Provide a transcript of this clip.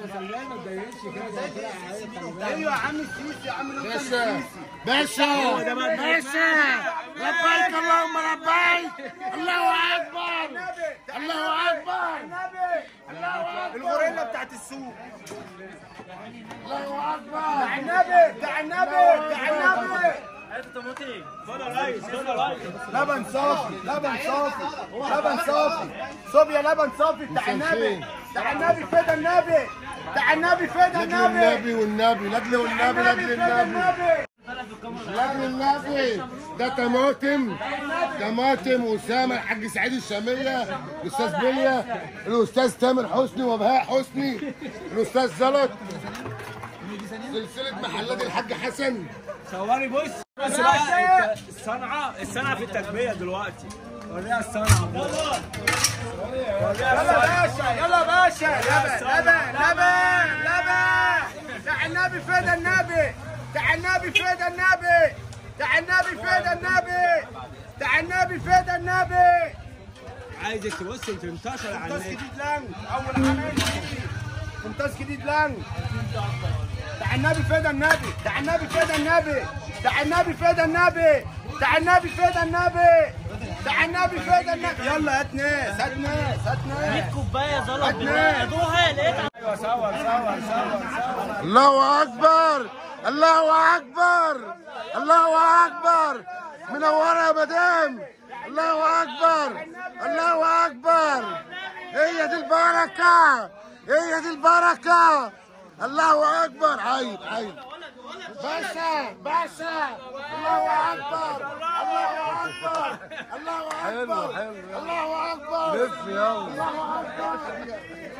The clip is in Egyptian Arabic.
ايوه يا عم السيسي يا عم باشا باشا باشا لبيك اللهم لبيك الله اكبر الله اكبر الله اكبر الغوريلا بتاعت السوق الله اكبر بتاع النبي بتاع النبي بتاع النبي لبن صافي لبن صافي لبن صافي صوبيا لبن صافي بتاع النبي بتاع النبي فدا النبي بتاع النبي فدا لاجل النبي النبي والنبي لاجل والنبي لاجل فدا النبي لاجل النبي ده طماطم طماطم وسام الحاج سعيد الشاميه الاستاذ بليا الاستاذ تامر حسني وبهاء حسني الاستاذ زلط سلسله محلات الحاج حسن صوري بص بس بقى الصنعه الصنعه في التربيه دلوقتي وريها الصنعه يلا باشا يلا باشا لبن لبن لبن لبن بتاع النبي فدا النبي بتاع النبي فدا النبي بتاع النبي فدا النبي بتاع النبي فدا النبي عايزك تبص تنتشر على قمطاس النت جديد لانج اول عمل قمطاس جديد لانج بتاع النبي فدا النبي بتاع النبي فدا النبي بتاع النبي فدا النبي بتاع النبي فدا النبي بتاع النبي فدا النبي يلا هات ناس هات ناس هات ناس كوبايه زلط هات ناس ادوها لقيتها ايوه صور صور صور صور الله اكبر الله اكبر الله اكبر منوره يا مدام الله اكبر الله اكبر هي دي البركه هي دي البركه الله اكبر عيب عيب باشا باشا الله اكبر الله اكبر الله اكبر الله اكبر لف يلا الله اكبر